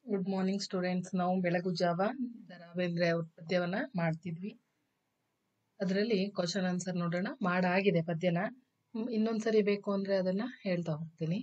good morning students ನಾವು ಬೆಳಗು ಜಾವ ದ ರಾ ಬೇಂದ್ರೆ ಅವ್ರ ಪದ್ಯವನ್ನ ಮಾಡ್ತಿದ್ವಿ ಅದರಲ್ಲಿ ಕ್ವಶನ್ ಆನ್ಸರ್ ನೋಡೋಣ ಮಾಡಾಗಿದೆ ಪದ್ಯನ ಹ್ಮ್, ಇನ್ನೊಂದ್ಸರಿ ಬೇಕು ಅಂದ್ರೆ ಅದನ್ನ ಹೇಳ್ತಾ ಹೋಗ್ತೀನಿ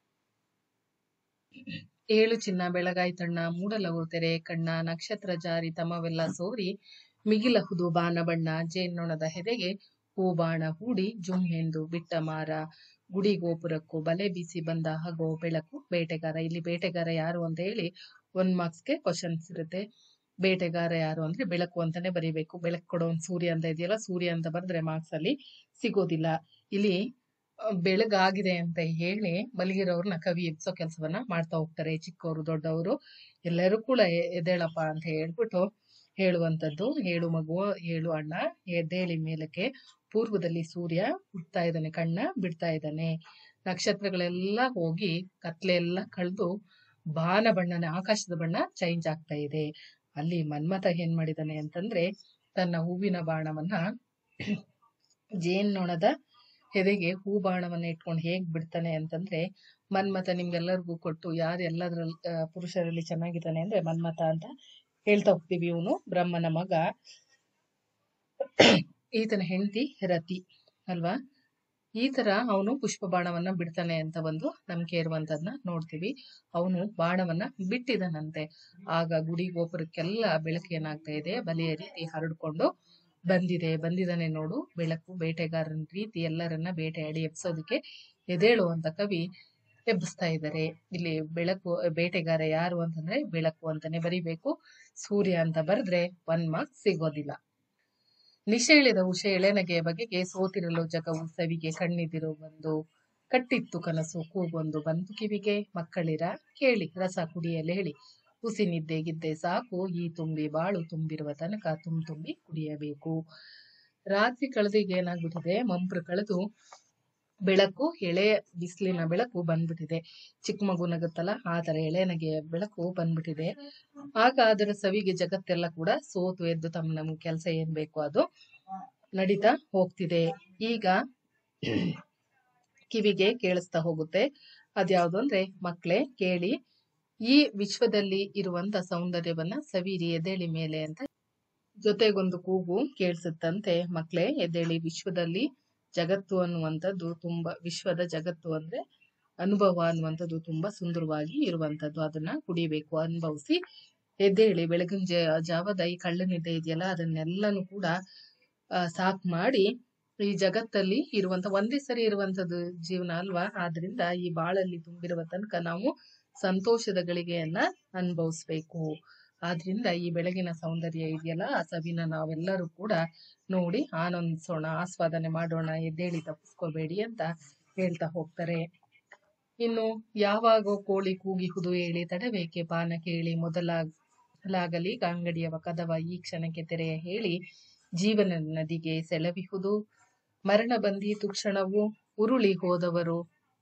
ಏಳು ಚಿನ್ನ ಬೆಳಗಾಯ್ತಣ್ಣ ಮೂಡಲವು ತೆರೆ ಕಣ್ಣ ನಕ್ಷತ್ರ ಜಾರಿ ತಮವೆಲ್ಲ ಸೋರಿ ಮಿಗಿಲಹುದು ಬಾನ ಬಣ್ಣ ಜೇನ್ನೊಣದ ಹೆದೆಗೆ ಹೂಬಾಣ ಹೂಡಿ ಜುಮ್ ಎಂದು ಬಿಟ್ಟ ಮಾರ ಗುಡಿ ಗೋಪುರಕ್ಕೂ ಬಲೆ ಬೀಸಿ ಬಂದ ಹಗೋ ಬೆಳಕು ಬೇಟೆಗಾರ ಇಲ್ಲಿ ಬೇಟೆಗಾರ ಯಾರು ಅಂತ ಹೇಳಿ ಒಂದ್ ಮಾರ್ಕ್ಸ್ಗೆ ಕ್ವಶನ್ಸ್ ಇರುತ್ತೆ ಬೇಟೆಗಾರ ಯಾರು ಅಂದ್ರೆ ಬೆಳಕು ಅಂತಾನೆ ಬರೀಬೇಕು ಬೆಳಕು ಕೊಡೋ ಒಂದು ಸೂರ್ಯ ಅಂತ ಇದೆಯಲ್ಲ ಸೂರ್ಯ ಅಂತ ಬರೆದ್ರೆ ಮಾರ್ಕ್ಸ್ ಅಲ್ಲಿ ಸಿಗೋದಿಲ್ಲ ಇಲ್ಲಿ ಆ, ಬೆಳಗಾಗಿದೆ ಅಂತ ಹೇಳಿ ಮಲಗಿರೋರ್ನ ಕವಿ ಎಬ್ಸೋ ಕೆಲಸವನ್ನ ಮಾಡ್ತಾ ಹೋಗ್ತಾರೆ ಚಿಕ್ಕವರು ದೊಡ್ಡವರು ಎಲ್ಲರೂ ಕೂಡ ಎ- ಎದ್ದೇಳಪ್ಪ ಅಂತ ಹೇಳ್ಬಿಟ್ಟು ಹೇಳುವಂತದ್ದು ಹೇಳು ಮಗು ಹೇಳು ಅಣ್ಣ ಎದ್ದೇಳಿ ಮೇಲಕ್ಕೆ ಪೂರ್ವದಲ್ಲಿ ಸೂರ್ಯ ಹುಡ್ತಾ ಇದ್ದಾನೆ ಕಣ್ಣ ಬಿಡ್ತಾ ಇದ್ದಾನೆ ನಕ್ಷತ್ರಗಳೆಲ್ಲ ಹೋಗಿ ಕತ್ಲೆ ಎಲ್ಲ ಕಳೆದು ಬಾನ ಬಣ್ಣನ ಆಕಾಶದ ಬಣ್ಣ ಚೇಂಜ್ ಆಗ್ತಾ ಇದೆ ಅಲ್ಲಿ ಮನ್ಮಥ ಏನ್ ಮಾಡಿದಾನೆ ಅಂತಂದ್ರೆ ತನ್ನ ಹೂವಿನ ಬಾಣವನ್ನ ಜೇನ್ನೊಣದ ಹೆದೆಗೆ ಹೂ ಬಾಣವನ್ನ ಇಟ್ಕೊಂಡು ಹೇಗ್ ಬಿಡ್ತಾನೆ ಅಂತಂದ್ರೆ ಮನ್ಮಥ ನಿಮ್ಗೆಲ್ಲರಿಗೂ ಕೊಟ್ಟು ಯಾರು ಎಲ್ಲದ್ರಲ್ಲಿ ಆ, ಪುರುಷರಲ್ಲಿ ಚೆನ್ನಾಗಿದ್ದಾನೆ ಅಂದ್ರೆ ಮನ್ಮಥ ಅಂತ ಹೇಳ್ತಾ ಹೋಗ್ತೀವಿ ಇವನು ಬ್ರಹ್ಮನ ಮಗ ಈತನ ಹೆಂಡತಿ ರತಿ ಅಲ್ವಾ ಈ ತರ ಅವನು ಪುಷ್ಪ ಬಾಣವನ್ನ ಬಿಡ್ತಾನೆ ಅಂತ ಒಂದು ನಂಬಿಕೆ ಇರುವಂತದ್ನ ನೋಡ್ತೀವಿ ಅವನು ಬಾಣವನ್ನ ಬಿಟ್ಟಿದನಂತೆ ಆಗ ಗುಡಿ ಗೋಪುರಕ್ಕೆಲ್ಲ ಬೆಳಕು ಏನಾಗ್ತಾ ಇದೆ ಬಲಿಯ ರೀತಿ ಹರಡ್ಕೊಂಡು ಬಂದಿದೆ ಬಂದಿದ್ದಾನೆ ನೋಡು ಬೆಳಕು ಬೇಟೆಗಾರನ ರೀತಿ ಎಲ್ಲರನ್ನ ಬೇಟೆಯಾಡಿ ಎಬ್ಸೋದಕ್ಕೆ ಎದೇಳುವಂತ ಕವಿ ಎಬ್ಬಿಸ್ತಾ ಇದ್ದಾರೆ ಇಲ್ಲಿ ಬೆಳಕು ಬೇಟೆಗಾರ ಯಾರು ಅಂತಂದ್ರೆ ಬೆಳಕು ಅಂತಾನೆ ಬರಿಬೇಕು ಸೂರ್ಯ ಅಂತ ಬರೆದ್ರೆ ಒನ್ ಮಾರ್ಕ್ಸ್ ಸಿಗೋದಿಲ್ಲ ನಿಶೇಳಿದ ಉಷೆ ಎಳೆನಗೆಯ ಬಗೆಗೆ ಸೋತಿರಲು ಜಗವು ಸವಿಗೆ ಕಣ್ಣಿದಿರು ಬಂದು ಕಟ್ಟಿತ್ತು ಕನಸು ಕೂಗೊಂದು ಬಂತು ಕಿವಿಗೆ ಮಕ್ಕಳಿರ ಕೇಳಿ ರಸ ಕುಡಿಯಲು ಹೇಳಿ ಹುಸಿ ನಿದ್ದೆ ಗಿದ್ದೆ ಸಾಕು ಈ ತುಂಬಿ ಬಾಳು ತುಂಬಿರುವ ತನಕ ತುಂ ತುಂಬಿ ಕುಡಿಯಬೇಕು ರಾತ್ರಿ ಕಳೆದಿಗೆ ಏನಾಗ್ಬಿಟ್ಟಿದೆ ಮಂಪ್ರು ಕಳೆದು ಬೆಳಕು ಎಳೆ ಬಿಸಿಲಿನ ಬೆಳಕು ಬಂದ್ಬಿಟ್ಟಿದೆ ಚಿಕ್ಕ ಮಗು ನಗುತ್ತಲ್ಲ ಆ ತರ ಎಳೆನಗೆಯ ಬೆಳಕು ಬಂದ್ಬಿಟ್ಟಿದೆ ಆಗ ಅದರ ಸವಿಗೆ ಜಗತ್ತೆಲ್ಲ ಕೂಡ ಸೋತು ಎದ್ದು ತಮ್ಮ ನಮ್ಗೆ ಕೆಲಸ ಏನ್ ಬೇಕು ಅದು ನಡೀತಾ ಹೋಗ್ತಿದೆ ಈಗ ಕಿವಿಗೆ ಕೇಳಿಸ್ತಾ ಹೋಗುತ್ತೆ ಅದ್ಯಾವ್ದು ಅಂದ್ರೆ ಮಕ್ಳೇ ಕೇಳಿ ಈ ವಿಶ್ವದಲ್ಲಿ ಇರುವಂತ ಸೌಂದರ್ಯವನ್ನ ಸವಿರಿ ಎದ್ದೇಳಿ ಮೇಲೆ ಅಂತ ಜೊತೆಗೊಂದು ಕೂಗು ಕೇಳಿಸುತ್ತಂತೆ ಮಕ್ಳೇ ಎದ್ದೇಳಿ ವಿಶ್ವದಲ್ಲಿ ಜಗತ್ತು ಅನ್ನುವಂಥದ್ದು ತುಂಬಾ ವಿಶ್ವದ ಜಗತ್ತು ಅಂದ್ರೆ ಅನುಭವ ಅನ್ನುವಂಥದ್ದು ತುಂಬಾ ಸುಂದರವಾಗಿ ಇರುವಂತದ್ದು ಅದನ್ನ ಕುಡಿಬೇಕು ಅನುಭವಿಸಿ ಎದ್ದೇಳಿ ಬೆಳಗಿನ ಜಾ- ಜಾವದ ಈ ಕಳ್ಳ ನಿದ್ದೆ ಇದೆಯಲ್ಲ ಅದನ್ನೆಲ್ಲನೂ ಕೂಡ ಆ, ಸಾಕ್ ಮಾಡಿ ಈ ಜಗತ್ತಲ್ಲಿ ಇರುವಂತ ಒಂದೇ ಸರಿ ಇರುವಂತದ್ದು ಜೀವನ ಅಲ್ವಾ ಆದ್ರಿಂದ ಈ ಬಾಳಲ್ಲಿ ತುಂಬಿರುವ ತನಕ ನಾವು ಸಂತೋಷದ ಗಳಿಗೆಯನ್ನ ಅನುಭವಿಸ್ಬೇಕು ಆದ್ರಿಂದ ಈ ಬೆಳಗಿನ ಸೌಂದರ್ಯ ಇದೆಯಲ್ಲ ಆ ಸವಿನ ನಾವೆಲ್ಲರೂ ಕೂಡ ನೋಡಿ ಆನಂದಿಸೋಣ ಆಸ್ವಾದನೆ ಮಾಡೋಣ ಎದ್ದೇಳಿ ತಪ್ಪಿಸ್ಕೋಬೇಡಿ ಅಂತ ಹೇಳ್ತಾ ಹೋಗ್ತಾರೆ ಇನ್ನು ಯಾವಾಗ ಕೋಳಿ ಕೂಗಿಹುದು ಹೇಳಿ ತಡಬೇಕೆ ಪಾನ ಕೇಳಿ ಮೊದಲಾಗಲಿ ಅಂಗಡಿಯವ ಕದವ ಈ ಕ್ಷಣಕ್ಕೆ ತೆರೆಯ ಹೇಳಿ ಜೀವನ ನದಿಗೆ ಸೆಲವಿಹುದು ಮರಣ ಬಂದೀತು ಕ್ಷಣವು ಉರುಳಿ ಹೋದವರು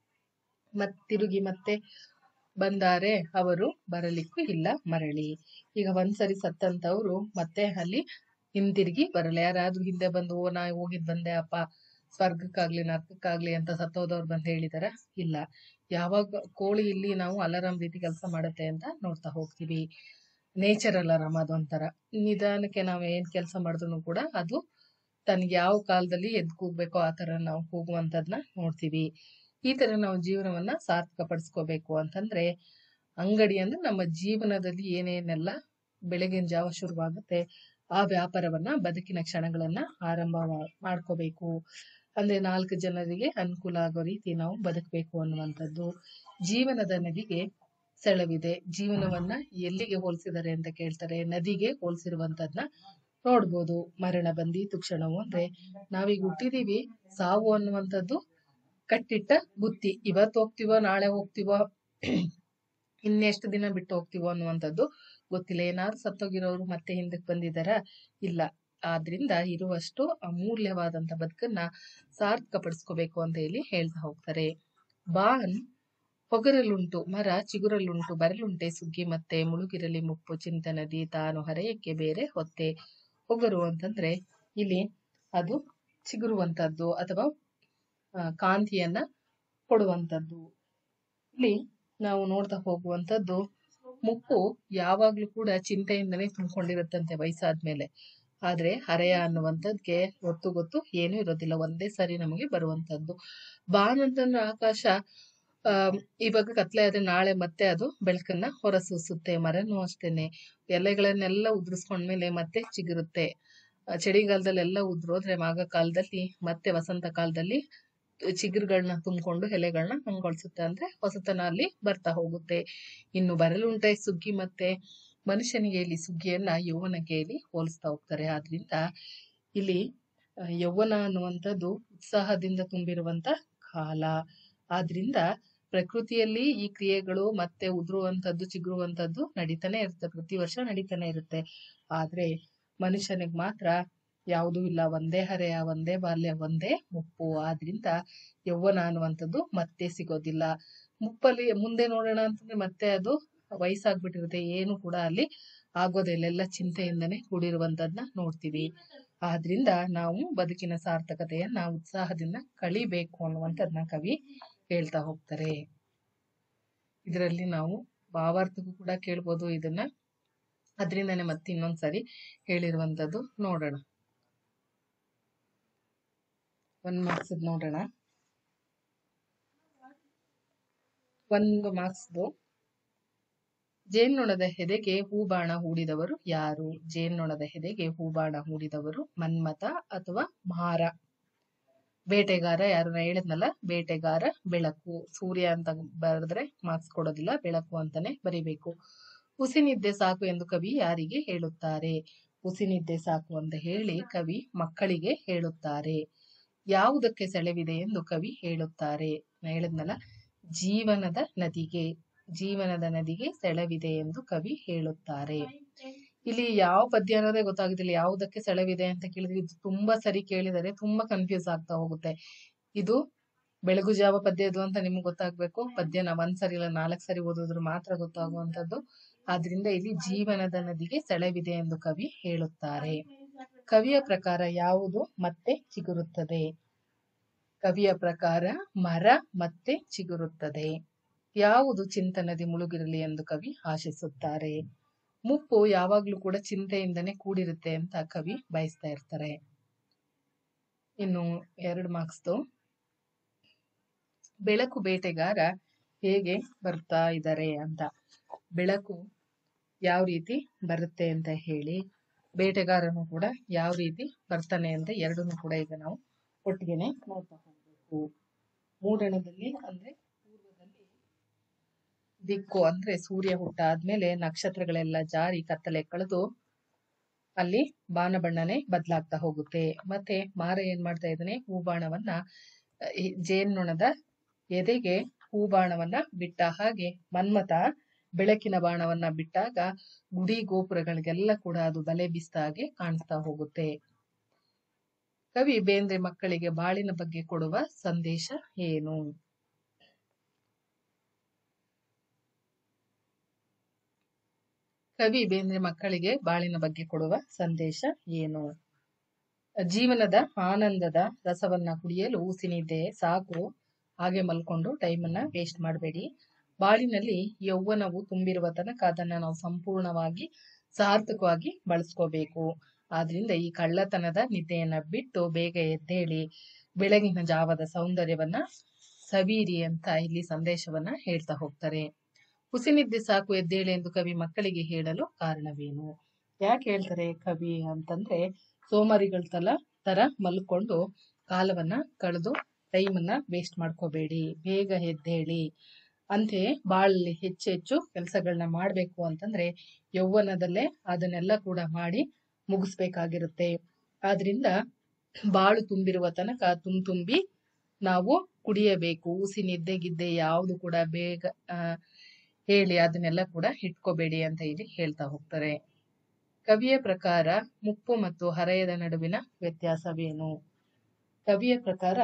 ಮತ್ತಿರುಗಿ ಮತ್ತೆ ಬಂದಾರೆ ಅವರು ಬರಲಿಕ್ಕೂ ಇಲ್ಲ ಮರಳಿ ಈಗ ಒಂದ್ಸರಿ ಸತ್ತಂತವ್ರು ಮತ್ತೆ ಅಲ್ಲಿ ಹಿಂತಿರುಗಿ ಬರಲ್ಲ ಯಾರಾದ್ರೂ ಹಿಂದೆ ಬಂದು ಓ ನಾ ಹೋಗಿದ್ ಬಂದೆ ಅಪ್ಪ ಸ್ವರ್ಗಕ್ಕಾಗ್ಲಿ ನರ್ಕಕ್ಕಾಗ್ಲಿ ಅಂತ ಸತ್ತೋದವ್ರು ಬಂದು ಹೇಳಿದಾರ ಇಲ್ಲ ಯಾವಾಗ ಕೋಳಿ ಇಲ್ಲಿ ನಾವು ಅಲಾರಾಮ್ ರೀತಿ ಕೆಲಸ ಮಾಡುತ್ತೆ ಅಂತ ನೋಡ್ತಾ ಹೋಗ್ತೀವಿ ನೇಚರ್ ಅಲಾರಾಮ್ ಅದೊಂಥರ ನಿಧಾನಕ್ಕೆ ನಾವ್ ಏನ್ ಕೆಲಸ ಮಾಡಿದ್ರು ಕೂಡ ಅದು ತನ್ಗೆ ಯಾವ ಕಾಲದಲ್ಲಿ ಎದ್ ಕೂಗ್ಬೇಕೋ ಆ ತರ ನಾವು ಕೂಗುವಂತದ್ನ ನೋಡ್ತೀವಿ ಈ ತರ ನಾವು ಜೀವನವನ್ನ ಸಾರ್ಥಕ ಪಡಿಸ್ಕೋಬೇಕು ಅಂತಂದ್ರೆ ಅಂಗಡಿ ಅಂದ್ರೆ ನಮ್ಮ ಜೀವನದಲ್ಲಿ ಏನೇನೆಲ್ಲ ಬೆಳಗಿನ ಜಾವ ಶುರುವಾಗುತ್ತೆ ಆ ವ್ಯಾಪಾರವನ್ನ ಬದುಕಿನ ಕ್ಷಣಗಳನ್ನ ಆರಂಭ ಮಾ- ಮಾಡ್ಕೋಬೇಕು ಅಂದ್ರೆ ನಾಲ್ಕು ಜನರಿಗೆ ಅನುಕೂಲ ಆಗೋ ರೀತಿ ನಾವು ಬದುಕಬೇಕು ಅನ್ನುವಂಥದ್ದು ಜೀವನದ ನದಿಗೆ ಸೆಳವಿದೆ ಜೀವನವನ್ನ ಎಲ್ಲಿಗೆ ಹೋಲಿಸಿದ್ದಾರೆ ಅಂತ ಕೇಳ್ತಾರೆ ನದಿಗೆ ಹೋಲಿಸಿರುವಂತದ್ನ ನೋಡ್ಬೋದು ಮರಣ ಬಂದೀತು ಕ್ಷಣವು ಅಂದ್ರೆ ನಾವೀಗ ಹುಟ್ಟಿದೀವಿ ಸಾವು ಅನ್ನುವಂಥದ್ದು ಕಟ್ಟಿಟ್ಟ ಬುತ್ತಿ ಇವತ್ತು ಹೋಗ್ತೀವೋ ನಾಳೆ ಹೋಗ್ತೀವೋ ಇನ್ನೆಷ್ಟು ದಿನ ಬಿಟ್ಟು ಹೋಗ್ತೀವೋ ಅನ್ನುವಂಥದ್ದು ಗೊತ್ತಿಲ್ಲ ಏನಾದ್ರು ಸತ್ತೋಗಿರೋರು ಮತ್ತೆ ಹಿಂದಕ್ಕೆ ಬಂದಿದಾರ ಇಲ್ಲ ಆದ್ರಿಂದ ಇರುವಷ್ಟು ಅಮೂಲ್ಯವಾದಂತ ಬದುಕನ್ನ ಸಾರ್ಥಕ ಪಡಿಸ್ಕೋಬೇಕು ಅಂತ ಹೇಳಿ ಹೇಳ್ತಾ ಹೋಗ್ತಾರೆ ಬಾನ್ ಹೊಗರಲುಂಟು ಮರ ಚಿಗುರಲುಂಟು ಬರಲುಂಟೆ ಸುಗ್ಗಿ ಮತ್ತೆ ಮುಳುಗಿರಲಿ ಮುಪ್ಪು ಚಿಂತನದಿ ತಾನು ಹರೆಯಕ್ಕೆ ಬೇರೆ ಹೊತ್ತೆ ಹೊಗರು ಅಂತಂದ್ರೆ ಇಲ್ಲಿ ಅದು ಚಿಗುರುವಂತದ್ದು ಅಥವಾ ಆ, ಕಾಂತಿಯನ್ನ ಕೊಡುವಂತದ್ದು ಇಲ್ಲಿ ನಾವು ನೋಡ್ತಾ ಹೋಗುವಂತದ್ದು ಮುಪ್ಪು ಯಾವಾಗ್ಲೂ ಕೂಡ ಚಿಂತೆಯಿಂದನೇ ತುಂಬಿಕೊಂಡಿರುತ್ತಂತೆ ವಯಸ್ಸಾದ್ಮೇಲೆ ಆದ್ರೆ ಹರೆಯ ಅನ್ನುವಂಥದ್ಗೆ ಗೊತ್ತು ಗೊತ್ತು ಏನೂ ಇರೋದಿಲ್ಲ ಒಂದೇ ಸರಿ ನಮಗೆ ಬರುವಂತದ್ದು ಬಾನ್ ಅಂತಂದ್ರೆ ಆಕಾಶ ಆ ಇವಾಗ ಕತ್ಲೆ ಆದ್ರೆ ನಾಳೆ ಮತ್ತೆ ಅದು ಬೆಳಕನ್ನ ಹೊರಸೂಸುತ್ತೆ ಮರನೂ ಅಷ್ಟೇನೆ ಎಲೆಗಳನ್ನೆಲ್ಲ ಉದುರಿಸ್ಕೊಂಡ್ಮೇಲೆ ಮತ್ತೆ ಚಿಗುರುತ್ತೆ ಆ, ಚಳಿಗಾಲದಲ್ಲಿ ಎಲ್ಲ ಉದುರೋದ್ರೆ ಮಾಗ ಕಾಲದಲ್ಲಿ ಮತ್ತೆ ವಸಂತ ಕಾಲದಲ್ಲಿ ಚಿಗುರುಗಳನ್ನ ತುಂಬಿಕೊಂಡು ಎಲೆಗಳನ್ನ ಕಂಗೊಳಿಸುತ್ತೆ ಅಂದ್ರೆ ಹೊಸತನ ಅಲ್ಲಿ ಬರ್ತಾ ಹೋಗುತ್ತೆ ಇನ್ನು ಬರಲುಂಟೆ ಸುಗ್ಗಿ ಮತ್ತೆ ಮನುಷ್ಯನಿಗೆ ಇಲ್ಲಿ ಸುಗ್ಗಿಯನ್ನ ಯೌವನಕ್ಕೆ ಇಲ್ಲಿ ಹೋಲಿಸ್ತಾ ಹೋಗ್ತಾರೆ ಆದ್ರಿಂದ ಇಲ್ಲಿ ಆ, ಯೌವನ ಅನ್ನುವಂಥದ್ದು ಉತ್ಸಾಹದಿಂದ ತುಂಬಿರುವಂತ ಕಾಲ ಆದ್ರಿಂದ ಪ್ರಕೃತಿಯಲ್ಲಿ ಈ ಕ್ರಿಯೆಗಳು ಮತ್ತೆ ಉದುರುವಂತದ್ದು ಚಿಗುರುವಂತದ್ದು ನಡೀತಾನೆ ಇರುತ್ತೆ ಪ್ರತಿ ವರ್ಷ ನಡೀತಾನೆ ಇರುತ್ತೆ ಆದ್ರೆ ಮನುಷ್ಯನಿಗೆ ಮಾತ್ರ ಯಾವುದೂ ಇಲ್ಲ ಒಂದೇ ಹರೆಯ ಒಂದೇ ಬಾಲ್ಯ ಒಂದೇ ಮುಪ್ಪು ಆದ್ರಿಂದ ಯೌವನ ಅನ್ನುವಂಥದ್ದು ಮತ್ತೆ ಸಿಗೋದಿಲ್ಲ ಮುಪ್ಪಲ್ಲಿ ಮುಂದೆ ನೋಡೋಣ ಅಂತಂದ್ರೆ ಮತ್ತೆ ಅದು ವಯಸ್ಸಾಗ್ಬಿಟ್ಟಿರುತ್ತೆ ಏನು ಕೂಡ ಅಲ್ಲಿ ಆಗೋದಿಲ್ಲ ಎಲ್ಲ ಚಿಂತೆಯಿಂದನೇ ಕೂಡಿರುವಂತದ್ನ ನೋಡ್ತೀವಿ ಆದ್ರಿಂದ ನಾವು ಬದುಕಿನ ಸಾರ್ಥಕತೆಯನ್ನ ಉತ್ಸಾಹದಿಂದ ಕಳಿಬೇಕು ಅನ್ನುವಂಥದ್ನ ಕವಿ ಹೇಳ್ತಾ ಹೋಗ್ತಾರೆ ಇದರಲ್ಲಿ ನಾವು ಭಾವಾರ್ಥಕ್ಕೂ ಕೂಡ ಕೇಳ್ಬೋದು ಇದನ್ನ ಅದರಿಂದನೇ ಮತ್ತೆ ಇನ್ನೊಂದ್ಸರಿ ಹೇಳಿರುವಂತದ್ದು ನೋಡೋಣ ಒಂದ್ ಮಾರ್ಕ್ಸ್ ನೋಡೋಣ ಒಂದು ಮಾರ್ಕ್ಸ್ದು ಜೇನ್ನೊಣದ ಹೆದೆಗೆ ಹೂಬಾಣ ಹೂಡಿದವರು ಯಾರು ಜೇನ್ನೊಣದ ಹೆದೆಗೆ ಹೂಬಾಣ ಹೂಡಿದವರು ಮನ್ಮಥ ಅಥವಾ ಮಾರ ಬೇಟೆಗಾರ ಯಾರು ನಾ ಹೇಳಿದ್ನಲ್ಲ ಬೇಟೆಗಾರ ಬೆಳಕು ಸೂರ್ಯ ಅಂತ ಬರೆದ್ರೆ ಮಾರ್ಕ್ಸ್ ಕೊಡೋದಿಲ್ಲ ಬೆಳಕು ಅಂತಾನೆ ಬರಿಬೇಕು ಹುಸಿನಿದ್ದೆ ಸಾಕು ಎಂದು ಕವಿ ಯಾರಿಗೆ ಹೇಳುತ್ತಾರೆ ಹುಸಿನಿದ್ದೆ ಸಾಕು ಅಂತ ಹೇಳಿ ಕವಿ ಮಕ್ಕಳಿಗೆ ಹೇಳುತ್ತಾರೆ ಯಾವುದಕ್ಕೆ ಸೆಳೆವಿದೆ ಎಂದು ಕವಿ ಹೇಳುತ್ತಾರೆ ನಾ ಹೇಳಿದ್ನಲ್ಲ ಜೀವನದ ನದಿಗೆ ಜೀವನದ ನದಿಗೆ ಸೆಳೆವಿದೆ ಎಂದು ಕವಿ ಹೇಳುತ್ತಾರೆ ಇಲ್ಲಿ ಯಾವ ಪದ್ಯ ಅನ್ನೋದೇ ಗೊತ್ತಾಗುದಿಲ್ಲ ಯಾವುದಕ್ಕೆ ಸೆಳೆವಿದೆ ಅಂತ ಕೇಳಿದ್ರೆ ಇದು ತುಂಬಾ ಸರಿ ಕೇಳಿದರೆ ತುಂಬಾ ಕನ್ಫ್ಯೂಸ್ ಆಗ್ತಾ ಹೋಗುತ್ತೆ ಇದು ಬೆಳಗು ಜಾವ ಪದ್ಯ ಇದು ಅಂತ ನಿಮ್ಗೆ ಗೊತ್ತಾಗ್ಬೇಕು ಪದ್ಯ ನಾವ್ ಒಂದ್ಸರಿ ಇಲ್ಲ ನಾಲ್ಕು ಸರಿ ಓದಿದ್ರು ಮಾತ್ರ ಗೊತ್ತಾಗುವಂತದ್ದು ಆದ್ರಿಂದ ಇಲ್ಲಿ ಜೀವನದ ನದಿಗೆ ಸೆಳೆವಿದೆ ಎಂದು ಕವಿ ಹೇಳುತ್ತಾರೆ ಕವಿಯ ಪ್ರಕಾರ ಯಾವುದು ಮತ್ತೆ ಚಿಗುರುತ್ತದೆ ಕವಿಯ ಪ್ರಕಾರ ಮರ ಮತ್ತೆ ಚಿಗುರುತ್ತದೆ ಯಾವುದು ಚಿಂತನದಿ ಮುಳುಗಿರಲಿ ಎಂದು ಕವಿ ಆಶಿಸುತ್ತಾರೆ ಮುಪ್ಪು ಯಾವಾಗ್ಲೂ ಕೂಡ ಚಿಂತೆಯಿಂದನೇ ಕೂಡಿರುತ್ತೆ ಅಂತ ಕವಿ ಬಯಸ್ತಾ ಇರ್ತಾರೆ ಇನ್ನು ಎರಡು ಮಾರ್ಕ್ಸ್ದು ಬೆಳಕು ಬೇಟೆಗಾರ ಹೇಗೆ ಬರ್ತಾ ಇದ್ದಾರೆ ಅಂತ ಬೆಳಕು ಯಾವ ರೀತಿ ಬರುತ್ತೆ ಅಂತ ಹೇಳಿ ಬೇಟೆಗಾರನು ಕೂಡ ಯಾವ ರೀತಿ ಬರ್ತಾನೆ ಅಂತ ಎರಡನ್ನೂ ಕೂಡ ಈಗ ನಾವು ಒಟ್ಟಿಗೆನೆ ನೋಡ್ತಾ ಹೋಗ್ಬೇಕು ಮೂಡಣದಲ್ಲಿ ಅಂದ್ರೆ ಪೂರ್ವದಲ್ಲಿ ದಿಕ್ಕು ಅಂದ್ರೆ ಸೂರ್ಯ ಹುಟ್ಟ ಆದ್ಮೇಲೆ ನಕ್ಷತ್ರಗಳೆಲ್ಲ ಜಾರಿ ಕತ್ತಲೆ ಕಳೆದು ಅಲ್ಲಿ ಬಾಣಬಣ್ಣನೆ ಬದಲಾಗ್ತಾ ಹೋಗುತ್ತೆ ಮತ್ತೆ ಮಾರ ಏನ್ ಮಾಡ್ತಾ ಇದ್ದಾನೆ ಹೂಬಾಣವನ್ನ ಅಹ್, ಈ ಜೇನ್ನೊಣದ ಎದೆಗೆ ಹೂಬಾಣವನ್ನ ಬಿಟ್ಟ ಹಾಗೆ ಮನ್ಮಥ ಬೆಳಕಿನ ಬಾಣವನ್ನ ಬಿಟ್ಟಾಗ ಗುಡಿ ಗೋಪುರಗಳಿಗೆಲ್ಲ ಕೂಡ ಅದು ಬಲೆ ಬೀಸ್ದ ಹಾಗೆ ಕಾಣಿಸ್ತಾ ಹೋಗುತ್ತೆ ಕವಿ ಬೇಂದ್ರೆ ಮಕ್ಕಳಿಗೆ ಬಾಳಿನ ಬಗ್ಗೆ ಕೊಡುವ ಸಂದೇಶ ಏನು ಕವಿ ಬೇಂದ್ರೆ ಮಕ್ಕಳಿಗೆ ಬಾಳಿನ ಬಗ್ಗೆ ಕೊಡುವ ಸಂದೇಶ ಏನು ಜೀವನದ ಆನಂದದ ರಸವನ್ನ ಕುಡಿಯಲು ಉಸಿನಿದೆ ಸಾಕು ಹಾಗೆ ಮಲ್ಕೊಂಡು ಟೈಮನ್ನ ವೇಸ್ಟ್ ಮಾಡಬೇಡಿ ಬಾಳಿನಲ್ಲಿ ಯೌವನವು ತುಂಬಿರುವ ತನಕ ಅದನ್ನ ನಾವು ಸಂಪೂರ್ಣವಾಗಿ ಸಾರ್ಥಕವಾಗಿ ಬಳಸ್ಕೋಬೇಕು ಆದ್ರಿಂದ ಈ ಕಳ್ಳತನದ ನಿದ್ದೆಯನ್ನ ಬಿಟ್ಟು ಬೇಗ ಎದ್ದೇಳಿ ಬೆಳಗಿನ ಜಾವದ ಸೌಂದರ್ಯವನ್ನ ಸವೀರಿ ಅಂತ ಇಲ್ಲಿ ಸಂದೇಶವನ್ನ ಹೇಳ್ತಾ ಹೋಗ್ತಾರೆ ಹುಸಿನಿದ್ದೆ ಸಾಕು ಎದ್ದೇಳಿ ಎಂದು ಕವಿ ಮಕ್ಕಳಿಗೆ ಹೇಳಲು ಕಾರಣವೇನು ಯಾಕೆ ಹೇಳ್ತಾರೆ ಕವಿ ಅಂತಂದ್ರೆ ಸೋಮಾರಿಗಳ ತಲ ತರ ಮಲ್ಕೊಂಡು ಕಾಲವನ್ನ ಕಳೆದು ಟೈಮನ್ನ ವೇಸ್ಟ್ ಮಾಡ್ಕೋಬೇಡಿ ಬೇಗ ಎದ್ದೇಳಿ ಅಂತೆಯೇ ಬಾಳಲ್ಲಿ ಹೆಚ್ಚು ಹೆಚ್ಚು ಕೆಲಸಗಳನ್ನ ಮಾಡ್ಬೇಕು ಅಂತಂದ್ರೆ ಯೌವನದಲ್ಲೇ ಅದನ್ನೆಲ್ಲ ಕೂಡ ಮಾಡಿ ಮುಗಿಸ್ಬೇಕಾಗಿರುತ್ತೆ ಆದ್ರಿಂದ ಬಾಳು ತುಂಬಿರುವ ತನಕ ತುಂಬ ತುಂಬಿ ನಾವು ಕುಡಿಯಬೇಕು ಉಸಿ ನಿದ್ದೆ ಗಿದ್ದೆ ಯಾವುದು ಕೂಡ ಬೇಗ ಆ, ಹೇಳಿ ಅದನ್ನೆಲ್ಲ ಕೂಡ ಇಟ್ಕೋಬೇಡಿ ಅಂತ ಇಲ್ಲಿ ಹೇಳ್ತಾ ಹೋಗ್ತಾರೆ ಕವಿಯ ಪ್ರಕಾರ ಮುಪ್ಪು ಮತ್ತು ಹರೆಯದ ನಡುವಿನ ವ್ಯತ್ಯಾಸವೇನು ಕವಿಯ ಪ್ರಕಾರ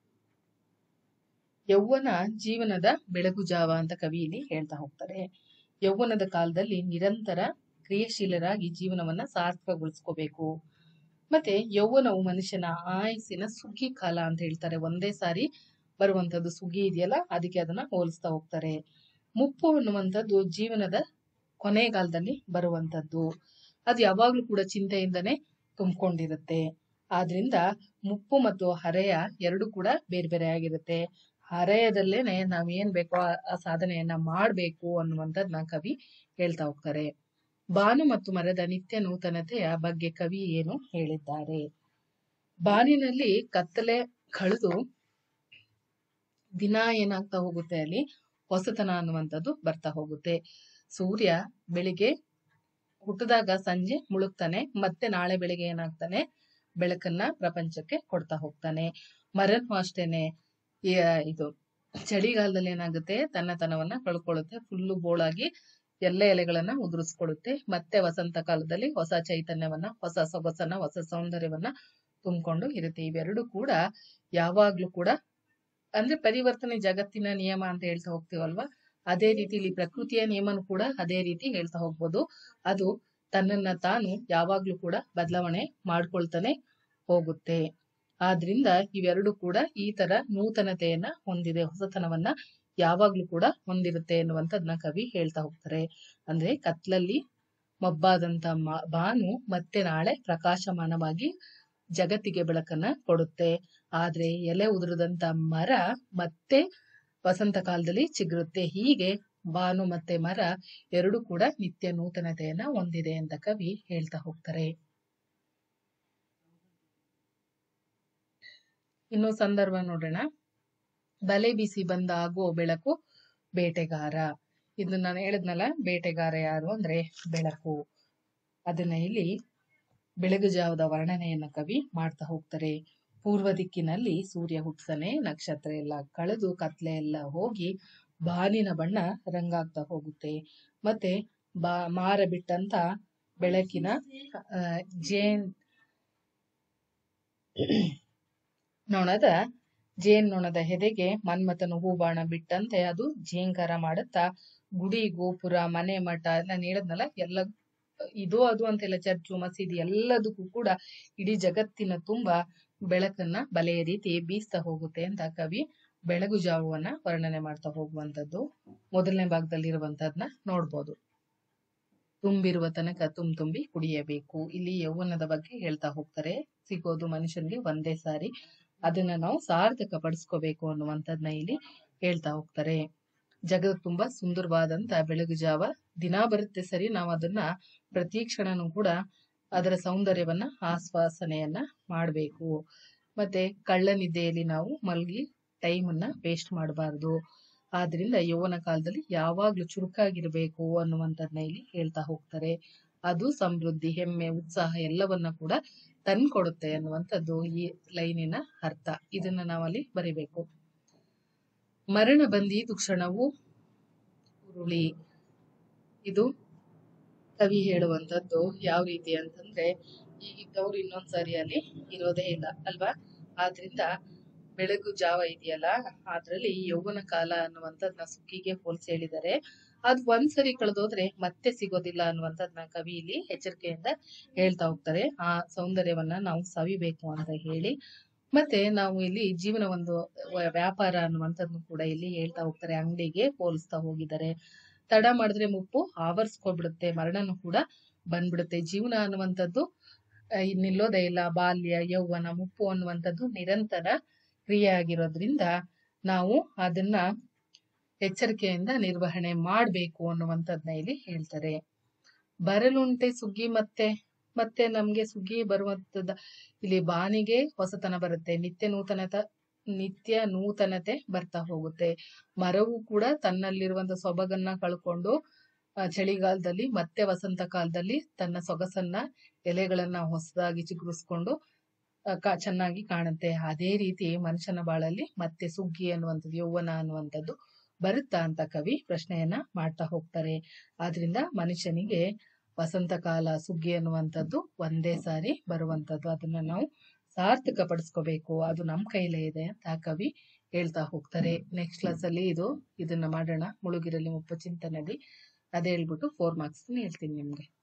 ಯೌವನ ಜೀವನದ ಬೆಳಗು ಜಾವ ಅಂತ ಕವಿ ಇಲ್ಲಿ ಹೇಳ್ತಾ ಹೋಗ್ತಾರೆ ಯೌವನದ ಕಾಲದಲ್ಲಿ ನಿರಂತರ ಕ್ರಿಯಾಶೀಲರಾಗಿ ಜೀವನವನ್ನ ಸಾರ್ಥಕಗೊಳಿಸ್ಕೋಬೇಕು ಮತ್ತೆ ಯೌವನವು ಮನುಷ್ಯನ ಆಯಸ್ಸಿನ ಸುಗ್ಗಿ ಕಾಲ ಅಂತ ಹೇಳ್ತಾರೆ ಒಂದೇ ಸಾರಿ ಬರುವಂತದ್ದು ಸುಗ್ಗಿ ಇದೆಯಲ್ಲ ಅದಕ್ಕೆ ಅದನ್ನ ಹೋಲಿಸ್ತಾ ಹೋಗ್ತಾರೆ ಮುಪ್ಪು ಅನ್ನುವಂಥದ್ದು ಜೀವನದ ಕೊನೆಗಾಲದಲ್ಲಿ ಬರುವಂತದ್ದು ಅದು ಯಾವಾಗ್ಲೂ ಕೂಡ ಚಿಂತೆಯಿಂದನೇ ತುಂಬಿಕೊಂಡಿರುತ್ತೆ ಆದ್ರಿಂದ ಮುಪ್ಪು ಮತ್ತು ಹರೆಯ ಎರಡು ಕೂಡ ಬೇರೆ ಬೇರೆ ಆಗಿರುತ್ತೆ ಹರೆಯದಲ್ಲೇನೆ ನಾವ್ ಏನ್ ಬೇಕೋ ಆ- ಆ ಸಾಧನೆಯನ್ನ ಮಾಡ್ಬೇಕು ಅನ್ನುವಂಥದ್ನ ಕವಿ ಹೇಳ್ತಾ ಹೋಗ್ತಾರೆ ಬಾನು ಮತ್ತು ಮರದ ನಿತ್ಯ ನೂತನತೆಯ ಬಗ್ಗೆ ಕವಿ ಏನು ಹೇಳಿದ್ದಾರೆ ಬಾನಿನಲ್ಲಿ ಕತ್ತಲೆ ಕಳೆದು ದಿನ ಏನಾಗ್ತಾ ಹೋಗುತ್ತೆ ಅಲ್ಲಿ ಹೊಸತನ ಅನ್ನುವಂಥದ್ದು ಬರ್ತಾ ಹೋಗುತ್ತೆ ಸೂರ್ಯ ಬೆಳಿಗ್ಗೆ ಹುಟ್ಟಿದಾಗ ಸಂಜೆ ಮುಳುಗ್ತಾನೆ ಮತ್ತೆ ನಾಳೆ ಬೆಳಿಗ್ಗೆ ಏನಾಗ್ತಾನೆ ಬೆಳಕನ್ನ ಪ್ರಪಂಚಕ್ಕೆ ಕೊಡ್ತಾ ಹೋಗ್ತಾನೆ ಮರನು ಅಷ್ಟೇನೆ ಈ, ಇದು ಚಳಿಗಾಲದಲ್ಲಿ ಏನಾಗುತ್ತೆ ತನ್ನತನವನ್ನ ಕಳ್ಕೊಳ್ಳುತ್ತೆ ಫುಲ್ಲು ಬೋಳಾಗಿ ಎಲ್ಲ ಎಲೆಗಳನ್ನ ಉದುರಿಸ್ಕೊಳ್ಳುತ್ತೆ ಮತ್ತೆ ವಸಂತ ಕಾಲದಲ್ಲಿ ಹೊಸ ಚೈತನ್ಯವನ್ನ ಹೊಸ ಸೊಗಸನ್ನ ಹೊಸ ಸೌಂದರ್ಯವನ್ನ ತುಂಬಿಕೊಂಡು ಇರುತ್ತೆ ಇವೆರಡು ಕೂಡ ಯಾವಾಗ್ಲೂ ಕೂಡ ಅಂದ್ರೆ ಪರಿವರ್ತನೆ ಜಗತ್ತಿನ ನಿಯಮ ಅಂತ ಹೇಳ್ತಾ ಹೋಗ್ತೀವಲ್ವಾ ಅದೇ ರೀತಿ ಇಲ್ಲಿ ಪ್ರಕೃತಿಯ ನಿಯಮನು ಕೂಡ ಅದೇ ರೀತಿ ಹೇಳ್ತಾ ಹೋಗ್ಬೋದು ಅದು ತನ್ನನ್ನ ತಾನು ಯಾವಾಗ್ಲೂ ಕೂಡ ಬದಲಾವಣೆ ಮಾಡ್ಕೊಳ್ತಾನೆ ಹೋಗುತ್ತೆ ಆದ್ರಿಂದ ಇವೆರಡು ಕೂಡ ಈ ತರ ನೂತನತೆಯನ್ನ ಹೊಂದಿದೆ ಹೊಸತನವನ್ನ ಯಾವಾಗ್ಲೂ ಕೂಡ ಹೊಂದಿರುತ್ತೆ ಎನ್ನುವಂಥದ್ನ ಕವಿ ಹೇಳ್ತಾ ಹೋಗ್ತಾರೆ ಅಂದ್ರೆ ಕತ್ಲಲ್ಲಿ ಮಬ್ಬಾದಂತ ಮ- ಬಾನು ಮತ್ತೆ ನಾಳೆ ಪ್ರಕಾಶಮಾನವಾಗಿ ಜಗತ್ತಿಗೆ ಬೆಳಕನ್ನ ಕೊಡುತ್ತೆ ಆದ್ರೆ ಎಲೆ ಉದುರದಂತ ಮರ ಮತ್ತೆ ವಸಂತ ಕಾಲದಲ್ಲಿ ಚಿಗುರುತ್ತೆ ಹೀಗೆ ಬಾನು ಮತ್ತೆ ಮರ ಎರಡು ಕೂಡ ನಿತ್ಯ ನೂತನತೆಯನ್ನ ಹೊಂದಿದೆ ಅಂತ ಕವಿ ಹೇಳ್ತಾ ಹೋಗ್ತಾರೆ ಇನ್ನು ಸಂದರ್ಭ ನೋಡೋಣ ಬಲೆ ಬೀಸಿ ಬಂದ ಆಗೋ ಬೆಳಕು ಬೇಟೆಗಾರ ಇದು ನಾನು ಹೇಳಿದ್ನಲ್ಲ ಬೇಟೆಗಾರ ಯಾರು ಅಂದ್ರೆ ಬೆಳಕು ಅದನ್ನ ಇಲ್ಲಿ ಬೆಳಗು ಜಾವದ ವರ್ಣನೆಯನ್ನ ಕವಿ ಮಾಡ್ತಾ ಹೋಗ್ತಾರೆ ಪೂರ್ವ ದಿಕ್ಕಿನಲ್ಲಿ ಸೂರ್ಯ ಹುಟ್ತಾನೆ ನಕ್ಷತ್ರ ಎಲ್ಲ ಕಳೆದು ಕತ್ಲೆ ಎಲ್ಲ ಹೋಗಿ ಬಾನಿನ ಬಣ್ಣ ರಂಗಾಗ್ತಾ ಹೋಗುತ್ತೆ ಮತ್ತೆ ಬಾ ಮಾರ ಬಿಟ್ಟಂತ ಬೆಳಕಿನ ಆ, ಜೇನ್ ನೊಣದ ಜೇನ್ ನೊಣದ ಹೆದೆಗೆ ಮನ್ಮಥನು ಹೂಬಾಣ ಬಿಟ್ಟಂತೆ ಅದು ಜೇಂಕಾರ ಮಾಡುತ್ತಾ ಗುಡಿ ಗೋಪುರ ಮನೆ ಮಠ ನಾನು ಹೇಳದ್ನಲ್ಲ ಎಲ್ಲ ಇದು ಅದು ಅಂತೆಲ್ಲ ಚರ್ಚು ಮಸೀದಿ ಎಲ್ಲದಕ್ಕೂ ಕೂಡ ಇಡೀ ಜಗತ್ತಿನ ತುಂಬಾ ಬೆಳಕನ್ನ ಬಲೆಯ ರೀತಿ ಬೀಸ್ತಾ ಹೋಗುತ್ತೆ ಅಂತ ಕವಿ ಬೆಳಗು ಜಾವವನ್ನ ವರ್ಣನೆ ಮಾಡ್ತಾ ಹೋಗುವಂತದ್ದು ಮೊದಲನೇ ಭಾಗದಲ್ಲಿ ಇರುವಂತದ್ನ ನೋಡ್ಬೋದು ತುಂಬಿರುವ ತನಕ ತುಮ್ ತುಂಬಿ ಕುಡಿಯಬೇಕು ಇಲ್ಲಿ ಯೌವನದ ಬಗ್ಗೆ ಹೇಳ್ತಾ ಹೋಗ್ತಾರೆ ಸಿಗೋದು ಮನುಷ್ಯನಿಗೆ ಒಂದೇ ಸಾರಿ ಅದನ್ನ ನಾವು ಸಾರ್ಥಕ ಪಡಿಸ್ಕೋಬೇಕು ಅನ್ನುವಂಥದ್ನ ಇಲ್ಲಿ ಹೇಳ್ತಾ ಹೋಗ್ತಾರೆ ಜಗತ್ ತುಂಬಾ ಸುಂದರವಾದಂತ ಬೆಳಗು ಜಾವ ದಿನ ಬರುತ್ತೆ ಸರಿ ನಾವು ಅದನ್ನ ಪ್ರತಿ ಕ್ಷಣನೂ ಕೂಡ ಅದರ ಸೌಂದರ್ಯವನ್ನ ಆಸ್ವಾಸನೆಯನ್ನ ಮಾಡಬೇಕು ಮತ್ತೆ ಕಳ್ಳ ನಿದ್ದೆಯಲ್ಲಿ ನಾವು ಮಲಗಿ ಟೈಮನ್ನ ವೇಸ್ಟ್ ಮಾಡಬಾರ್ದು ಆದ್ರಿಂದ ಯೌವನ ಕಾಲದಲ್ಲಿ ಯಾವಾಗ್ಲೂ ಚುರುಕಾಗಿರ್ಬೇಕು ಅನ್ನುವಂಥದ್ನ ಇಲ್ಲಿ ಹೇಳ್ತಾ ಹೋಗ್ತಾರೆ ಅದು ಸಮೃದ್ಧಿ ಹೆಮ್ಮೆ ಉತ್ಸಾಹ ಎಲ್ಲವನ್ನ ಕೂಡ ತಂದ್ಕೊಡುತ್ತೆ ಅನ್ನುವಂಥದ್ದು ಈ ಲೈನಿನ ಅರ್ಥ ಇದನ್ನ ನಾವಲ್ಲಿ ಬರಿಬೇಕು ಮರಣ ಬಂದೀತು ಕ್ಷಣವು ಉರುಳಿ ಇದು ಕವಿ ಹೇಳುವಂತದ್ದು ಯಾವ ರೀತಿ ಅಂತಂದ್ರೆ ಈಗಿದ್ದವ್ರು ಇನ್ನೊಂದ್ಸರಿ ಅಲ್ಲಿ ಇರೋದೇ ಇಲ್ಲ ಅಲ್ವಾ ಆದ್ರಿಂದ ಬೆಳಗು ಜಾವ ಇದೆಯಲ್ಲ ಅದ್ರಲ್ಲಿ ಯೌವನ ಕಾಲ ಅನ್ನುವಂಥದ್ನ ಸುಗ್ಗಿಗೆ ಹೋಲ್ಸಿ ಹೇಳಿದ್ದಾರೆ ಅದ್ ಒಂದ್ಸರಿ ಕಳೆದೋದ್ರೆ ಮತ್ತೆ ಸಿಗೋದಿಲ್ಲ ಅನ್ನುವಂಥದ್ನ ಕವಿ ಇಲ್ಲಿ ಎಚ್ಚರಿಕೆಯಿಂದ ಹೇಳ್ತಾ ಹೋಗ್ತಾರೆ ಆ ಸೌಂದರ್ಯವನ್ನ ನಾವು ಸವಿಬೇಕು ಅಂತ ಹೇಳಿ ಮತ್ತೆ ನಾವು ಇಲ್ಲಿ ಜೀವನ ಒಂದು ವ- ವ್ಯಾಪಾರ ಅನ್ನುವಂಥದ್ನು ಕೂಡ ಇಲ್ಲಿ ಹೇಳ್ತಾ ಹೋಗ್ತಾರೆ ಅಂಗಡಿಗೆ ಹೋಲಿಸ್ತಾ ಹೋಗಿದ್ದಾರೆ ತಡ ಮಾಡಿದ್ರೆ ಮುಪ್ಪು ಆವರಿಸ್ಕೊಬಿಡುತ್ತೆ ಮರಣನು ಕೂಡ ಬಂದ್ಬಿಡುತ್ತೆ ಜೀವನ ಅನ್ನುವಂಥದ್ದು ಆ, ಇದ್ ನಿಲ್ಲೋದೇ ಇಲ್ಲ ಬಾಲ್ಯ ಯೌವನ ಮುಪ್ಪು ಅನ್ನುವಂಥದ್ದು ನಿರಂತರ ಕ್ರಿಯೆ ಆಗಿರೋದ್ರಿಂದ ನಾವು ಅದನ್ನ ಎಚ್ಚರಿಕೆಯಿಂದ ನಿರ್ವಹಣೆ ಮಾಡ್ಬೇಕು ಅನ್ನುವಂಥದ್ನ ಇಲ್ಲಿ ಹೇಳ್ತಾರೆ ಬರಲುಂಟೆ ಸುಗ್ಗಿ ಮತ್ತೆ ಮತ್ತೆ ನಮ್ಗೆ ಸುಗ್ಗಿ ಬರುವಂತದ ಇಲ್ಲಿ ಬಾನಿಗೆ ಹೊಸತನ ಬರುತ್ತೆ ನಿತ್ಯ ನೂತನತ ನಿತ್ಯ ನೂತನತೆ ಬರ್ತಾ ಹೋಗುತ್ತೆ ಮರವು ಕೂಡ ತನ್ನಲ್ಲಿರುವಂತ ಸೊಬಗನ್ನ ಕಳ್ಕೊಂಡು ಆ, ಚಳಿಗಾಲದಲ್ಲಿ ಮತ್ತೆ ವಸಂತ ಕಾಲದಲ್ಲಿ ತನ್ನ ಸೊಗಸನ್ನ ಎಲೆಗಳನ್ನ ಹೊಸದಾಗಿ ಚಿಗುರಿಸ್ಕೊಂಡು ಆ, ಕ- ಚೆನ್ನಾಗಿ ಕಾಣುತ್ತೆ ಅದೇ ರೀತಿ ಮನುಷ್ಯನ ಬಾಳಲ್ಲಿ ಮತ್ತೆ ಸುಗ್ಗಿ ಅನ್ನುವಂಥದ್ದು ಯೌವನ ಅನ್ನುವಂಥದ್ದು ಬರುತ್ತಾ ಅಂತ ಕವಿ ಪ್ರಶ್ನೆಯನ್ನ ಮಾಡ್ತಾ ಹೋಗ್ತಾರೆ ಆದ್ರಿಂದ ಮನುಷ್ಯನಿಗೆ ವಸಂತ ಕಾಲ ಸುಗ್ಗಿ ಅನ್ನುವಂಥದ್ದು ಒಂದೇ ಸಾರಿ ಬರುವಂತದ್ದು ಅದನ್ನ ನಾವು ಸಾರ್ಥಕ ಪಡಿಸ್ಕೋಬೇಕು ಅದು ನಮ್ ಕೈಲೇ ಇದೆ ಅಂತ ಕವಿ ಹೇಳ್ತಾ ಹೋಗ್ತಾರೆ ನೆಕ್ಸ್ಟ್ ಕ್ಲಾಸ್ ಅಲ್ಲಿ ಇದು ಇದನ್ನ ಮಾಡೋಣ ಮುಳುಗಿರಲಿ ಮುಪ್ಪು ಚಿಂತನೆಯಲ್ಲಿ ಅದೇ ಹೇಳ್ಬಿಟ್ಟು ಫೋರ್ ಮಾರ್ಕ್ಸ್ ಹೇಳ್ತೀನಿ ನಿಮ್ಗೆ